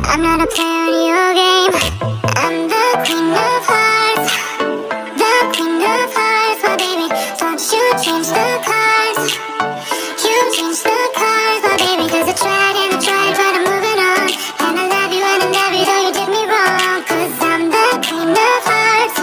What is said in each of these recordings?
I'm not a player in your game. I'm the queen of hearts. The queen of hearts, my baby. Don't you change the cards. You change the cards, my baby. Cause I tried and I tried, but I'm moving on. And I love you and I love you, though you did me wrong. Cause I'm the queen of hearts.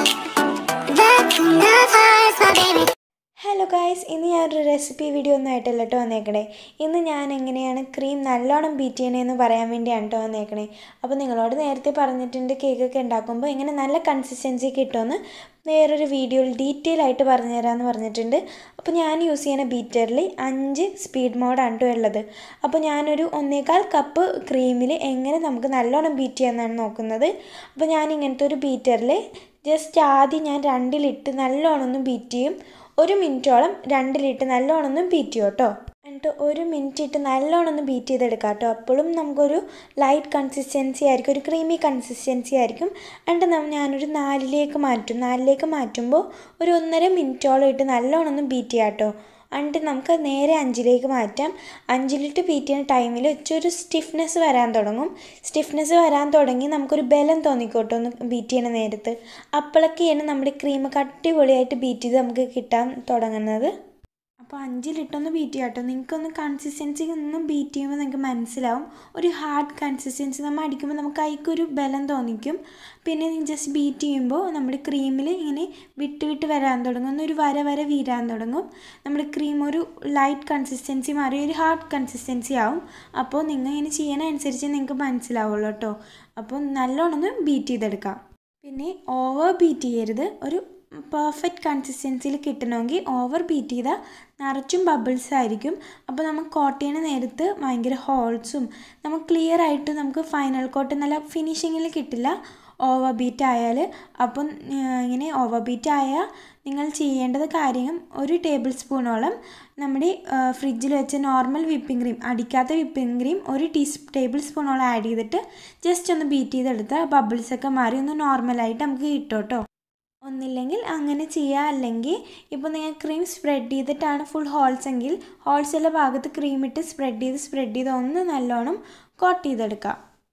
The queen of hearts, my baby. Hello guys ഇന്ന് ഞാനൊരു recipe video ഒന്നും ആയിട്ടല്ല കേട്ടോ വന്നേക്കണേ ഇന്ന് ഞാൻ എങ്ങനെയാണ് cream നല്ലോണം beat ചെയ്യണേന്ന് പറയാൻ വേണ്ടിയാണ് കേട്ടോ വന്നേക്കണേ അപ്പോൾ നിങ്ങളോട് നേരത്തെ പറഞ്ഞിട്ടുണ്ട് കേക്കൊക്കെ ഉണ്ടാക്കുമ്പോൾ എങ്ങനെ നല്ല കൺസിസ്റ്റൻസി കിട്ടുമെന്ന് വേറൊരു വീഡിയോയിൽ ഡീറ്റെയിൽ ആയിട്ട് പറഞ്ഞുതരാമെന്ന് പറഞ്ഞിട്ടുണ്ട് അപ്പോൾ ഞാൻ യൂസ് ചെയ്യുന്ന ബീറ്ററിൽ അഞ്ച് സ്പീഡ് മോഡാണ് കേട്ടോ ഉള്ളത് അപ്പോൾ ഞാനൊരു ഒന്നേകാൽ കപ്പ് ക്രീമിൽ എങ്ങനെ നമുക്ക് നല്ലോണം ബീറ്റ് ചെയ്യാമെന്നാണ് നോക്കുന്നത് അപ്പോൾ ഞാൻ ഇങ്ങനത്തെ ഒരു ബീറ്ററിൽ ജസ്റ്റ് ആദ്യം ഞാൻ രണ്ടിലിട്ട് നല്ലോണം ഒന്ന് ബീറ്റ് ചെയ്യും ഒരു മിനിറ്റോളം രണ്ടിലിട്ട് നല്ലോണം ഒന്ന് ബീറ്റ് ചെയ്യും കേട്ടോ എന്നിട്ട് ഒരു മിനിറ്റ് ഇട്ട് നല്ലോണം ഒന്ന് ബീറ്റ് ചെയ്തെടുക്കാം കേട്ടോ അപ്പോഴും നമുക്കൊരു ലൈറ്റ് കൺസിസ്റ്റൻസി ആയിരിക്കും ഒരു ക്രീമി കൺസിസ്റ്റൻസി ആയിരിക്കും എന്നിട്ട് നം- ഞാനൊരു നാലിലേക്ക് മാറ്റും നാലിലേക്ക് മാറ്റുമ്പോൾ ഒരു ഒന്നര മിനിറ്റോളം ഇട്ട് നല്ലോണം ഒന്ന് ബീറ്റ് ചെയ്യാം കേട്ടോ എന്നിട്ട് നമുക്ക് നേരെ അഞ്ചിലേക്ക് മാറ്റാം അഞ്ചിലിട്ട് ബീറ്റ് ചെയ്യുന്ന ടൈമിൽ ഒരു സ്റ്റിഫ്നെസ് വരാൻ തുടങ്ങും സ്റ്റിഫ്നെസ് വരാൻ തുടങ്ങി നമുക്കൊരു ബലം തോന്നിക്കോട്ടോ ഒന്ന് ബീറ്റ് ചെയ്യണ നേരത്ത് അപ്പോഴൊക്കെയാണ് നമ്മുടെ ക്രീമൊക്കെ അടിപൊളിയായിട്ട് ബീറ്റ് ചെയ്ത് നമുക്ക് കിട്ടാൻ തുടങ്ങുന്നത് അപ്പോൾ അഞ്ചിലിട്ടൊന്ന് ബീറ്റ് ചെയ്യാം കേട്ടോ നിങ്ങൾക്കൊന്ന് കൺസിസ്റ്റൻസി ഒന്നും ബീറ്റ് ചെയ്യുമ്പോൾ നിങ്ങൾക്ക് മനസ്സിലാവും ഒരു ഹാർഡ് കൺസിസ്റ്റൻസി നമ്മൾ അടിക്കുമ്പോൾ നമുക്ക് കൈക്കൊരു ബലം തോന്നിക്കും പിന്നെ ജസ്റ്റ് ബീറ്റ് ചെയ്യുമ്പോൾ നമ്മുടെ ക്രീമിൽ ഇങ്ങനെ വിട്ട് വിട്ട് വരാൻ തുടങ്ങും ഒന്നൊരു വര വര വീരാൻ തുടങ്ങും നമ്മുടെ ക്രീം ഒരു ലൈറ്റ് കൺസിസ്റ്റൻസി മാറി ഒരു ഹാർഡ് കൺസിസ്റ്റൻസി ആവും അപ്പോൾ നിങ്ങൾ ഇങ്ങനെ ചെയ്യണ അനുസരിച്ച് നിങ്ങൾക്ക് മനസ്സിലാവുള്ളൂ കേട്ടോ അപ്പോൾ നല്ലോണം ഒന്ന് ബീറ്റ് ചെയ്തെടുക്കാം പിന്നെ ഓവർ ബീറ്റ് ചെയ്യരുത് ഒരു പെർഫെക്റ്റ് കൺസിസ്റ്റൻസിയിൽ കിട്ടണമെങ്കിൽ ഓവർ ബീറ്റ് ചെയ്താൽ നിറച്ചും ബബിൾസ് ആയിരിക്കും അപ്പോൾ നമുക്ക് കോട്ട് ചെയ്യണ നേരത്ത് ഭയങ്കര ഹോൾസും നമുക്ക് ക്ലിയർ ആയിട്ട് നമുക്ക് ഫൈനൽ കോട്ട് നല്ല ഫിനിഷിങ്ങിൽ കിട്ടില്ല ഓവർ ബീറ്റ് ആയാൽ അപ്പം ആ, ഇങ്ങനെ ഓവർ ബീറ്റ് ആയാൽ നിങ്ങൾ ചെയ്യേണ്ടത് കാര്യം ഒരു ടേബിൾ സ്പൂണോളം നമ്മുടെ ഫ്രിഡ്ജിൽ വെച്ച നോർമൽ വിപ്പിംഗ് ക്രീം അടിക്കാത്ത വിപ്പിംഗ് ക്രീം ഒരു ടീ ടേബിൾ സ്പൂണോളം ആഡ് ചെയ്തിട്ട് ജസ്റ്റ് ഒന്ന് ബീറ്റ് ചെയ്തെടുത്താൽ ബബിൾസ് ഒക്കെ മാറി ഒന്ന് നോർമലായിട്ട് നമുക്ക് കിട്ടും കേട്ടോ ഒന്നില്ലെങ്കിൽ അങ്ങനെ ചെയ്യുക അല്ലെങ്കിൽ ഇപ്പോൾ നിങ്ങൾ ക്രീം സ്പ്രെഡ് ചെയ്തിട്ടാണ് ഫുൾ ഹോൾസ് എങ്കിൽ ഹോൾസുള്ള ഭാഗത്ത് ക്രീം ഇട്ട് സ്പ്രെഡ് ചെയ്ത് സ്പ്രെഡ് ചെയ്ത് ഒന്ന് നല്ലോണം കോട്ട് ചെയ്തെടുക്കുക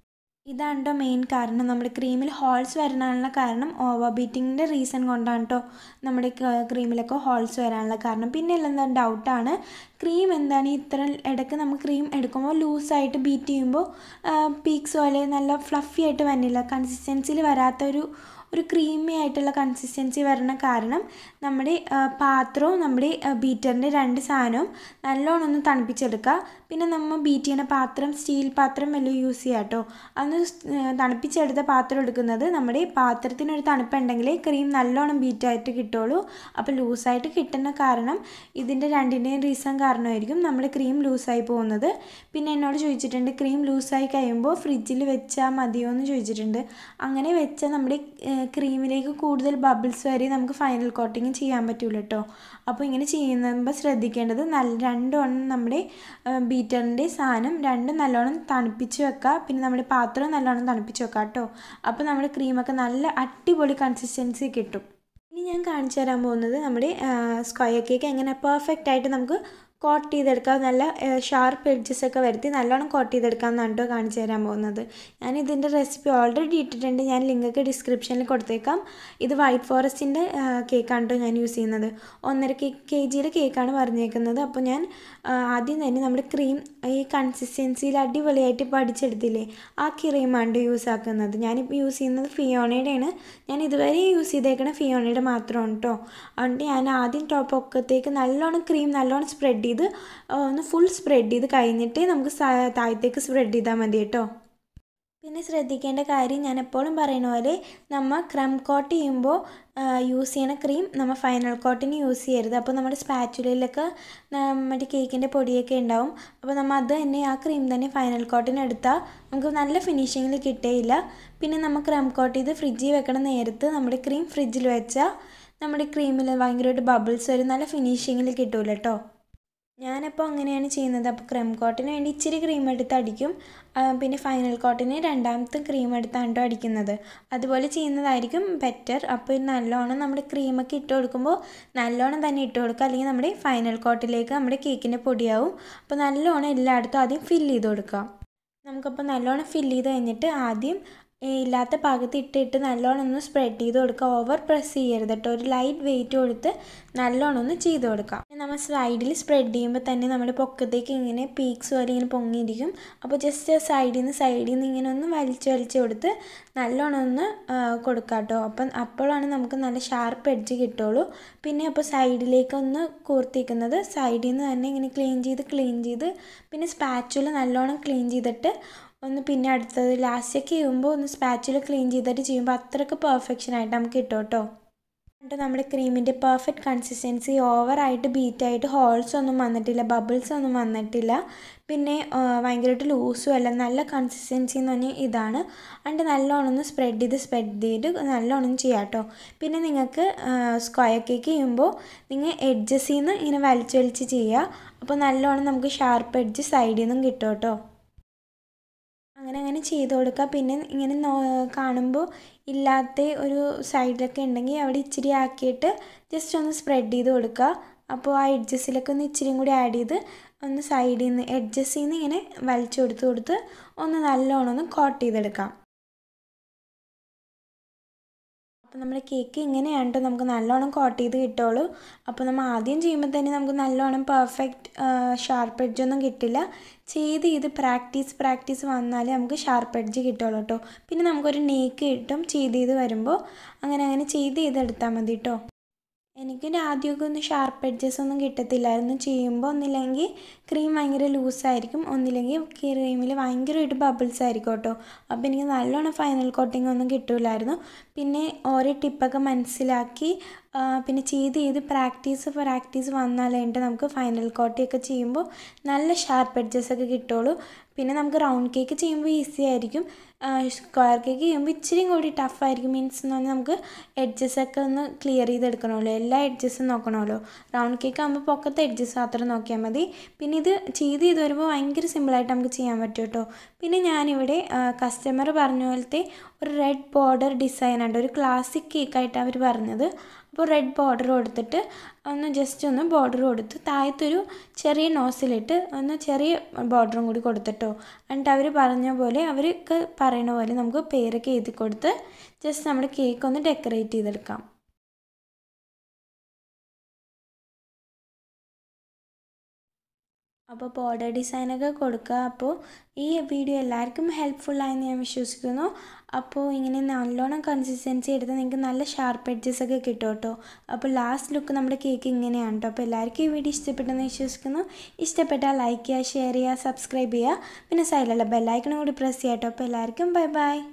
ഇതാണ് കേട്ടോ മെയിൻ കാരണം നമ്മുടെ ക്രീമിൽ ഹോൾസ് വരാനുള്ള കാരണം ഓവർ ബീറ്റിങ്ങിൻ്റെ റീസൺ കൊണ്ടാണ് കേട്ടോ നമ്മുടെ ക്രീമിലൊക്കെ ഹോൾസ് വരാനുള്ള കാരണം പിന്നെ എന്താ ഡൗട്ടാണ് ക്രീം എന്താണ് ഈ ഇത്ര ഇടയ്ക്ക് നമ്മൾ ക്രീം എടുക്കുമ്പോൾ ലൂസായിട്ട് ബീറ്റ് ചെയ്യുമ്പോൾ പീക്സ് പോലെ നല്ല ഫ്ലഫി ആയിട്ട് വന്നില്ല കൺസിസ്റ്റൻസിയിൽ വരാത്ത ഒരു ഒരു ക്രീമി ആയിട്ടുള്ള കൺസിസ്റ്റൻസി വരണ കാരണം നമ്മുടെ ആ, പാത്രവും നമ്മുടെ ബീറ്ററിൻ്റെ രണ്ട് സാധനവും നല്ലോണം ഒന്ന് തണുപ്പിച്ചെടുക്കുക പിന്നെ നമ്മൾ ബീറ്റ് ചെയ്യുന്ന പാത്രം സ്റ്റീൽ പാത്രം വല്ലതും യൂസ് ചെയ്യാം കേട്ടോ അന്ന് സ്- ആ, തണുപ്പിച്ചെടുത്ത പാത്രം എടുക്കുന്നത് നമ്മുടെ പാത്രത്തിനൊരു തണുപ്പുണ്ടെങ്കിൽ ക്രീം നല്ലോണം ബീറ്റായിട്ട് കിട്ടുള്ളൂ അപ്പോൾ ലൂസായിട്ട് കിട്ടുന്ന കാരണം ഇതിൻ്റെ രണ്ടിൻ്റെയും റീസൺ കാരണമായിരിക്കും നമ്മുടെ ക്രീം ലൂസായി പോകുന്നത് പിന്നെ എന്നോട് ചോദിച്ചിട്ടുണ്ട് ക്രീം ലൂസായി കഴിയുമ്പോൾ ഫ്രിഡ്ജിൽ വെച്ചാൽ മതിയോ എന്ന് ചോദിച്ചിട്ടുണ്ട് അങ്ങനെ വെച്ചാൽ നമ്മുടെ ക്രീമിലേക്ക് കൂടുതൽ ബബിൾസ് വരെ നമുക്ക് ഫൈനൽ കോട്ടിങ് ചെയ്യാൻ പറ്റില്ല കേട്ടോ അപ്പോൾ ഇങ്ങനെ ചെയ്യുമ്പോൾ ശ്രദ്ധിക്കേണ്ടത് നല്ല രണ്ടും നമ്മുടെ ബീറ്ററിൻ്റെ സാധനം രണ്ടും നല്ലോണം തണുപ്പിച്ച് വെക്കുക പിന്നെ നമ്മുടെ പാത്രവും നല്ലോണം തണുപ്പിച്ച് വെക്കുക കേട്ടോ അപ്പോൾ നമ്മുടെ ക്രീമൊക്കെ നല്ല അടിപൊളി കൺസിസ്റ്റൻസി കിട്ടും ഇനി ഞാൻ കാണിച്ചു തരാൻ പോകുന്നത് നമ്മുടെ സ്ക്വയർ കേക്ക് എങ്ങനെ പെർഫെക്റ്റ് ആയിട്ട് നമുക്ക് കോട്ട് ചെയ്തെടുക്കാം നല്ല ഷാർപ്പ് എഡ്ജസ് ഒക്കെ വരുത്തി നല്ലോണം കോട്ട് ചെയ്തെടുക്കാം എന്നാണ് കേട്ടോ കാണിച്ചു തരാൻ പോകുന്നത് ഞാൻ ഇതിൻ്റെ റെസിപ്പി ഓൾറെഡി ഇട്ടിട്ടുണ്ട് ഞാൻ ലിങ്കൊക്കെ ഡിസ്ക്രിപ്ഷനിൽ കൊടുത്തേക്കാം ഇത് വൈറ്റ് ഫോറസ്റ്റിൻ്റെ കേക്കാണ് കേട്ടോ ഞാൻ യൂസ് ചെയ്യുന്നത് ഒന്നര കെ കെ ജിയുടെ കേക്കാണ് പറഞ്ഞേക്കുന്നത് അപ്പോൾ ഞാൻ ആ, ആദ്യം തന്നെ നമ്മുടെ ക്രീം ഈ കൺസിസ്റ്റൻസിയിൽ അടിപൊളിയായിട്ട് പഠിച്ചെടുത്തില്ലേ ആ ക്രീമാണ് യൂസ് ആക്കുന്നത് ഞാനിപ്പോൾ യൂസ് ചെയ്യുന്നത് ഫിയോണയുടെയാണ് ഞാൻ ഇതുവരെ യൂസ് ചെയ്തേക്കണ ഫിയോണയുടെ മാത്രമാണ് കേട്ടോ അതുകൊണ്ട് ഞാൻ ആദ്യം ടോപ്പ് പൊക്കത്തേക്ക് നല്ലോണം ക്രീം നല്ലോണം സ്പ്രെഡ് ചെയ്ത് ആ, ഒന്ന് ഫുൾ സ്പ്രെഡ് ചെയ്ത് കഴിഞ്ഞിട്ട് നമുക്ക് സ- താഴത്തേക്ക് സ്പ്രെഡ് ചെയ്താൽ മതി കേട്ടോ പിന്നെ ശ്രദ്ധിക്കേണ്ട കാര്യം ഞാൻ എപ്പോഴും പറയുന്ന പോലെ നമ്മൾ ക്രം കോട്ട് ചെയ്യുമ്പോൾ യൂസ് ചെയ്യണ ക്രീം നമ്മൾ ഫൈനൽ കോട്ടിന് യൂസ് ചെയ്യരുത് അപ്പോൾ നമ്മുടെ സ്പാച്ചുലയിലൊക്കെ നമ്മുടെ കേക്കിൻ്റെ പൊടിയൊക്കെ ഉണ്ടാവും അപ്പോൾ നമ്മൾ അത് തന്നെ ആ ക്രീം തന്നെ ഫൈനൽ കോട്ടിന് എടുത്താൽ നമുക്ക് നല്ല ഫിനിഷിങ്ങിൽ കിട്ടുകയില്ല പിന്നെ നമ്മൾ ക്രം കോട്ട് ചെയ്ത് ഫ്രിഡ്ജിൽ വെക്കണ നേരത്ത് നമ്മുടെ ക്രീം ഫ്രിഡ്ജിൽ വെച്ചാൽ നമ്മുടെ ക്രീമിൽ ഭയങ്കരമായിട്ട് ബബിൾസ് വരും നല്ല ഫിനിഷിങ്ങിൽ കിട്ടൂല കേട്ടോ ഞാനപ്പോൾ അങ്ങനെയാണ് ചെയ്യുന്നത് അപ്പോൾ ക്രീം കോട്ടിന് വേണ്ടി ഇച്ചിരി ക്രീം എടുത്ത് അടിക്കും ആ, പിന്നെ ഫൈനൽ കോട്ടിന് രണ്ടാമത്തെ ക്രീം എടുത്താണ് കേട്ടോ അടിക്കുന്നത് അതുപോലെ ചെയ്യുന്നതായിരിക്കും ബെറ്റർ അപ്പോൾ ഇത് നല്ലോണം നമ്മുടെ ക്രീമൊക്കെ ഇട്ട് കൊടുക്കുമ്പോൾ നല്ലോണം തന്നെ ഇട്ട് കൊടുക്കുക അല്ലെങ്കിൽ നമ്മുടെ ഫൈനൽ കോട്ടിലേക്ക് നമ്മുടെ കേക്കിൻ്റെ പൊടിയാവും അപ്പോൾ നല്ലോണം എല്ലായിടത്തും ആദ്യം ഫില്ല് ചെയ്ത് കൊടുക്കുക നമുക്കപ്പോൾ നല്ലോണം ഫില്ല് ചെയ്ത് കഴിഞ്ഞിട്ട് ആദ്യം ഇല്ലാത്ത ഭാഗത്ത് ഇട്ടിട്ട് നല്ലോണം ഒന്ന് സ്പ്രെഡ് ചെയ്ത് കൊടുക്കുക ഓവർ പ്രസ് ചെയ്യരുത് കേട്ടോ ഒരു ലൈറ്റ് വെയിറ്റ് കൊടുത്ത് നല്ലോണം ഒന്ന് ചെയ്ത് കൊടുക്കാം നമ്മൾ സൈഡിൽ സ്പ്രെഡ് ചെയ്യുമ്പോൾ തന്നെ നമ്മുടെ പൊക്കത്തേക്ക് ഇങ്ങനെ പീക്സ് പോലെ ഇങ്ങനെ പൊങ്ങിയിരിക്കും അപ്പോൾ ജസ്റ്റ് സൈഡിൽ നിന്ന് സൈഡിൽ നിന്ന് ഇങ്ങനെ ഒന്ന് വലിച്ച് വലിച്ച് കൊടുത്ത് നല്ലോണം ഒന്ന് കൊടുക്കാം കേട്ടോ അപ്പം അപ്പോഴാണ് നമുക്ക് നല്ല ഷാർപ്പ് എഡ്ജ് കിട്ടുള്ളൂ പിന്നെ അപ്പോൾ സൈഡിലേക്ക് ഒന്ന് കൂർത്തിക്കുന്നത് സൈഡിൽ നിന്ന് തന്നെ ഇങ്ങനെ ക്ലീൻ ചെയ്ത് ക്ലീൻ ചെയ്ത് പിന്നെ സ്പാച്ചുല നല്ലോണം ക്ലീൻ ചെയ്തിട്ട് ഒന്ന് പിന്നെ അടുത്തത് ലാസ്റ്റൊക്കെ ചെയ്യുമ്പോൾ ഒന്ന് സ്പാച്ചുല ക്ലീൻ ചെയ്തിട്ട് ചെയ്യുമ്പോൾ അത്രയ്ക്ക് പെർഫെക്ഷൻ ആയിട്ട് നമുക്ക് കിട്ടും കേട്ടോ എന്നിട്ട് നമ്മുടെ ക്രീമിൻ്റെ പെർഫെക്റ്റ് കൺസിസ്റ്റൻസി ഓവറായിട്ട് ബീറ്റായിട്ട് ഹോൾസ് ഒന്നും വന്നിട്ടില്ല ബബിൾസ് ഒന്നും വന്നിട്ടില്ല പിന്നെ ഭയങ്കരമായിട്ട് ലൂസും അല്ല നല്ല കൺസിസ്റ്റൻസി എന്ന് പറഞ്ഞാൽ ഇതാണ് എന്നിട്ട് നല്ലോണം ഒന്ന് സ്പ്രെഡ് ചെയ്ത് സ്പ്രെഡ് ചെയ്ത് നല്ലോണം ചെയ്യാം കേട്ടോ പിന്നെ നിങ്ങൾക്ക് സ്ക്വയർ കേക്ക് ചെയ്യുമ്പോൾ നിങ്ങൾ എഡ്ജസിൽ നിന്ന് ഇങ്ങനെ വലിച്ച് വലിച്ച് ചെയ്യുക അപ്പോൾ നല്ലോണം നമുക്ക് ഷാർപ്പ് എഡ്ജ് സൈഡിൽ നിന്നും കിട്ടും കേട്ടോ അങ്ങനെ അങ്ങനെ ചെയ്ത് കൊടുക്കുക പിന്നെ ഇങ്ങനെ നോ കാണുമ്പോൾ ഇല്ലാത്ത ഒരു സൈഡിലൊക്കെ ഉണ്ടെങ്കിൽ അവിടെ ഇച്ചിരി ആക്കിയിട്ട് ജസ്റ്റ് ഒന്ന് സ്പ്രെഡ് ചെയ്ത് കൊടുക്കുക അപ്പോൾ ആ എഡ്ജസിലൊക്കെ ഒന്ന് ഇച്ചിരിയും കൂടി ആഡ് ചെയ്ത് ഒന്ന് സൈഡിൽ നിന്ന് എഡ്ജസിൽ നിന്ന് ഇങ്ങനെ വലിച്ചു കൊടുത്ത് കൊടുത്ത് ഒന്ന് നല്ലോണം ഒന്ന് കോട്ട് ചെയ്തെടുക്കാം അപ്പോൾ നമ്മുടെ കേക്ക് ഇങ്ങനെയാണ് കേട്ടോ നമുക്ക് നല്ലോണം കോട്ട് ചെയ്ത് കിട്ടുള്ളൂ അപ്പോൾ നമ്മൾ ആദ്യം ചെയ്യുമ്പോൾ തന്നെ നമുക്ക് നല്ലോണം പെർഫെക്റ്റ് ഷാർപ്പ് എഡ്ജൊന്നും കിട്ടില്ല ചെയ്ത് ചെയ്ത് പ്രാക്ടീസ് പ്രാക്ടീസ് വന്നാലേ നമുക്ക് ഷാർപ്പ് എഡ്ജ് കിട്ടുള്ളൂ കേട്ടോ പിന്നെ നമുക്കൊരു നേക്ക് കിട്ടും ചെയ്ത് ചെയ്ത് വരുമ്പോൾ അങ്ങനെ അങ്ങനെ ചെയ്ത് ചെയ്തെടുത്താൽ മതി കേട്ടോ എനിക്ക് ആദ്യമൊക്കെ ഒന്ന് ഷാർപ്പ് എഡ്ജസ് ഒന്നും കിട്ടത്തില്ലായിരുന്നു ചെയ്യുമ്പോൾ ഒന്നില്ലെങ്കിൽ ക്രീം ഭയങ്കര ലൂസായിരിക്കും ഒന്നില്ലെങ്കിൽ ക്രീമിൽ ഭയങ്കരമായിട്ട് ബബിൾസ് ആയിരിക്കും കേട്ടോ അപ്പോൾ എനിക്ക് നല്ലോണം ഫൈനൽ കോട്ടിംഗ് ഒന്നും കിട്ടില്ലായിരുന്നു പിന്നെ ഓരോ ടിപ്പൊക്കെ മനസ്സിലാക്കി പിന്നെ ചെയ്ത് ചെയ്ത് പ്രാക്ടീസ് പ്രാക്ടീസ് വന്നാലായിട്ട് നമുക്ക് ഫൈനൽ കോട്ടിയൊക്കെ ചെയ്യുമ്പോൾ നല്ല ഷാർപ്പ് എഡ്ജസ് ഒക്കെ കിട്ടുള്ളൂ പിന്നെ നമുക്ക് റൗണ്ട് കേക്ക് ചെയ്യുമ്പോൾ ഈസി ആയിരിക്കും സ്ക്വയർ കേക്ക് ചെയ്യുമ്പോൾ ഇച്ചിരി കൂടി ടഫായിരിക്കും മീൻസ് എന്ന് പറഞ്ഞാൽ നമുക്ക് എഡ്ജസ് ഒക്കെ ഒന്ന് ക്ലിയർ ചെയ്തെടുക്കണമല്ലോ എല്ലാ എഡ്ജസും നോക്കണമല്ലോ റൗണ്ട് കേക്ക് ആകുമ്പോൾ പൊക്കത്തെ എഡ്ജസ് മാത്രം നോക്കിയാൽ മതി പിന്നെ ഇത് ചെയ്ത് ചെയ്ത് വരുമ്പോൾ ഭയങ്കര സിമ്പിളായിട്ട് നമുക്ക് ചെയ്യാൻ പറ്റും കേട്ടോ പിന്നെ ഞാനിവിടെ കസ്റ്റമർ പറഞ്ഞ പോലത്തെ ഒരു റെഡ് ബോർഡർ ഡിസൈൻ ഉണ്ട് ഒരു ക്ലാസിക് കേക്കായിട്ട് അവർ പറഞ്ഞത് അപ്പോൾ റെഡ് ബോർഡർ കൊടുത്തിട്ട് ഒന്ന് ജസ്റ്റ് ഒന്ന് ബോർഡർ കൊടുത്ത് താഴത്തൊരു ചെറിയ നോസിലിട്ട് ഒന്ന് ചെറിയ ബോർഡറും കൂടി കൊടുത്തിട്ടോ എന്നിട്ട് അവർ പറഞ്ഞ പോലെ അവർക്ക് പറയണ പോലെ നമുക്ക് പേരൊക്കെ എഴുതി കൊടുത്ത് ജസ്റ്റ് നമ്മുടെ കേക്ക് ഒന്ന് ഡെക്കറേറ്റ് ചെയ്തെടുക്കാം അപ്പോൾ ബോർഡർ ഡിസൈനൊക്കെ കൊടുക്കുക അപ്പോൾ ഈ വീഡിയോ എല്ലാവർക്കും ഹെൽപ്ഫുള്ളായെന്ന് ഞാൻ വിശ്വസിക്കുന്നു അപ്പോൾ ഇങ്ങനെ നല്ലോണം കൺസിസ്റ്റൻസി എടുത്താൽ നിങ്ങൾക്ക് നല്ല ഷാർപ്പ് എഡ്ജസ് ഒക്കെ കിട്ടും കേട്ടോ അപ്പോൾ ലാസ്റ്റ് ലുക്ക് നമ്മുടെ കേക്ക് ഇങ്ങനെയാണ് കേട്ടോ അപ്പോൾ എല്ലാവർക്കും ഈ വീഡിയോ ഇഷ്ടപ്പെട്ടെന്ന് വിശ്വസിക്കുന്നു ഇഷ്ടപ്പെട്ടാൽ ലൈക്ക് ചെയ്യുക ഷെയർ ചെയ്യുക സബ്സ്ക്രൈബ് ചെയ്യുക പിന്നെ സൈഡിലുള്ള ബെല്ലൈക്കണും കൂടി പ്രസ് ചെയ്യാം കേട്ടോ അപ്പോൾ എല്ലാവർക്കും ബൈ ബൈ